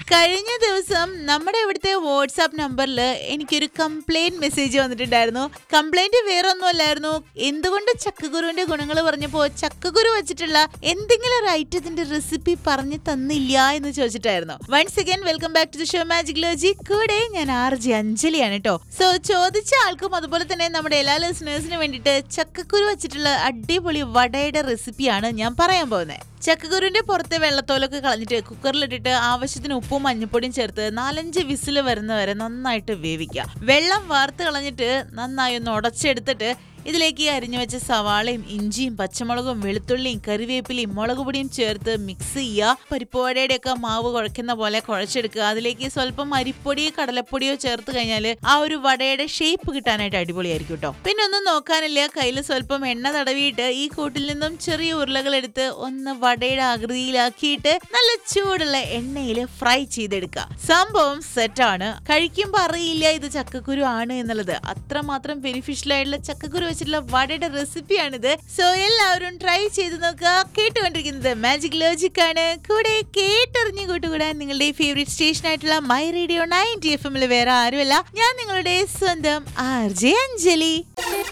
കഴിഞ്ഞ ദിവസം നമ്മുടെ ഇവിടുത്തെ വാട്സാപ്പ് നമ്പറിൽ എനിക്കൊരു കംപ്ലൈന്റ് മെസ്സേജ് വന്നിട്ടുണ്ടായിരുന്നു കംപ്ലൈന്റ് വേറെ ഒന്നുമല്ലായിരുന്നു എന്തുകൊണ്ട് ചക്കക്കുരുവിന്റെ ഗുണങ്ങൾ പറഞ്ഞപ്പോ ചക്കക്കുരു വെച്ചിട്ടുള്ള എന്തെങ്കിലും ഒരു ഐറ്റത്തിന്റെ റെസിപ്പി പറഞ്ഞു തന്നില്ല എന്ന് ചോദിച്ചിട്ടായിരുന്നു once again welcome back to the show magic ലോജി കൂടെ ഞാൻ ആർ ജി അഞ്ജലിയാണ് കേട്ടോ സോ ചോദിച്ച ആൾക്കും അതുപോലെ തന്നെ നമ്മുടെ എല്ലാ ലിസണേഴ്സിന് വേണ്ടിയിട്ട് ചക്കക്കുരു വെച്ചിട്ടുള്ള അടിപൊളി വടയുടെ റെസിപ്പിയാണ് ഞാൻ പറയാൻ പോകുന്നത് ചക്കക്കുരുവിന്റെ പുറത്തെ വെള്ളത്തോലൊക്കെ കളഞ്ഞിട്ട് കുക്കറിലിട്ടിട്ട് ആവശ്യത്തിന് ഉപ്പും മഞ്ഞപ്പൊടിയും ചേർത്ത് നാലഞ്ച് വിസിൽ വരുന്ന വരെ നന്നായിട്ട് വേവിക്കുക വെള്ളം വാർത്ത് കളഞ്ഞിട്ട് നന്നായി ഒന്ന് ഉടച്ചെടുത്തിട്ട് ഇതിലേക്ക് അരിഞ്ഞു വെച്ച സവാളയും ഇഞ്ചിയും പച്ചമുളകും വെളുത്തുള്ളിയും കറിവേപ്പിലയും മുളക് പൊടിയും ചേർത്ത് മിക്സ് ചെയ്യുക പരിപ്പുവടയുടെ ഒക്കെ മാവ് കുഴക്കുന്ന പോലെ കുഴച്ചെടുക്കുക അതിലേക്ക് സ്വല്പം അരിപ്പൊടിയോ കടലപ്പൊടിയോ ചേർത്ത് കഴിഞ്ഞാൽ ആ ഒരു വടയുടെ ഷേപ്പ് കിട്ടാനായിട്ട് അടിപൊളിയായിരിക്കും കേട്ടോ പിന്നെ ഒന്നും നോക്കാനില്ല കയ്യിൽ സ്വല്പം എണ്ണ തടവിയിട്ട് ഈ കൂട്ടിൽ നിന്നും ചെറിയ ഉരുളകൾ എടുത്ത് ഒന്ന് വടയുടെ ആകൃതിയിലാക്കിയിട്ട് നല്ല ചൂടുള്ള എണ്ണയിൽ ഫ്രൈ ചെയ്തെടുക്കുക സംഭവം സെറ്റാണ് കഴിക്കുമ്പോൾ അറിയില്ല ഇത് ചക്കക്കുരു ആണ് എന്നുള്ളത് അത്രമാത്രം ബെനിഫിഷ്യൽ ആയിട്ടുള്ള ചക്കക്കുരു വെച്ചിട്ടുള്ള വടയുടെ റെസിപ്പിയാണിത് സോ എല്ലാവരും ട്രൈ ചെയ്ത് നോക്കുക കേട്ടുകൊണ്ടിരിക്കുന്നത് മാജിക് ലോജിക് ആണ് കൂടെ കേട്ടറിഞ്ഞു കൂട്ടുകൂടാൻ നിങ്ങളുടെ ഫേവറേറ്റ് സ്റ്റേഷൻ ആയിട്ടുള്ള മൈ റേഡിയോ നയൻറ്റി എഫ് എമ്മിൽ വേറെ ആരുമല്ല ഞാൻ നിങ്ങളുടെ സ്വന്തം ആർ ജെ അഞ്ജലി